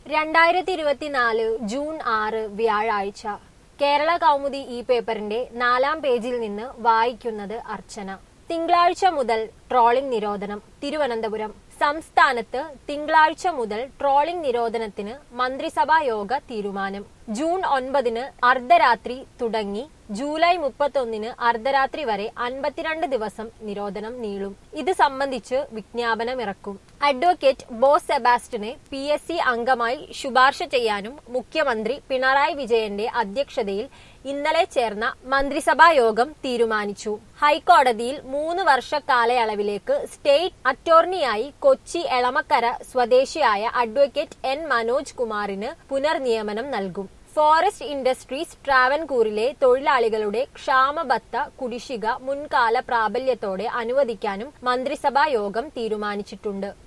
രണ്ടായിരത്തി ഇരുപത്തിനാല് ജൂൺ ആറ് വ്യാഴാഴ്ച കേരള കൗമുദി ഈ പേപ്പറിന്റെ നാലാം പേജിൽ നിന്ന് വായിക്കുന്നത് അർച്ചന തിങ്കളാഴ്ച മുതൽ ട്രോളിംഗ് നിരോധനം തിരുവനന്തപുരം സംസ്ഥാനത്ത് തിങ്കളാഴ്ച മുതൽ ട്രോളിംഗ് നിരോധനത്തിന് മന്ത്രിസഭാ യോഗ തീരുമാനം ജൂൺ ഒൻപതിന് അർദ്ധരാത്രി തുടങ്ങി ജൂലൈ മുപ്പത്തൊന്നിന് അർദ്ധരാത്രി വരെ അൻപത്തിരണ്ട് ദിവസം നിരോധനം നീളും ഇത് സംബന്ധിച്ച് വിജ്ഞാപനമിറക്കും അഡ്വക്കേറ്റ് ബോസ് സെബാസ്റ്റ്യനെ പി എസ് സി അംഗമായി ശുപാർശ ചെയ്യാനും മുഖ്യമന്ത്രി പിണറായി വിജയന്റെ അധ്യക്ഷതയിൽ ഇന്നലെ ചേർന്ന മന്ത്രിസഭാ യോഗം തീരുമാനിച്ചു ഹൈക്കോടതിയിൽ മൂന്ന് വർഷ കാലയളവിലേക്ക് സ്റ്റേറ്റ് അറ്റോർണിയായി കൊച്ചി എളമക്കര സ്വദേശിയായ അഡ്വക്കേറ്റ് എൻ മനോജ് കുമാറിന് പുനർനിയമനം നൽകും ഫോറസ്റ്റ് ഇൻഡസ്ട്രീസ് ട്രാവൻകൂറിലെ തൊഴിലാളികളുടെ ക്ഷാമബത്ത കുടിശ്ശിക മുൻകാല പ്രാബല്യത്തോടെ അനുവദിക്കാനും മന്ത്രിസഭാ യോഗം തീരുമാനിച്ചിട്ടുണ്ട്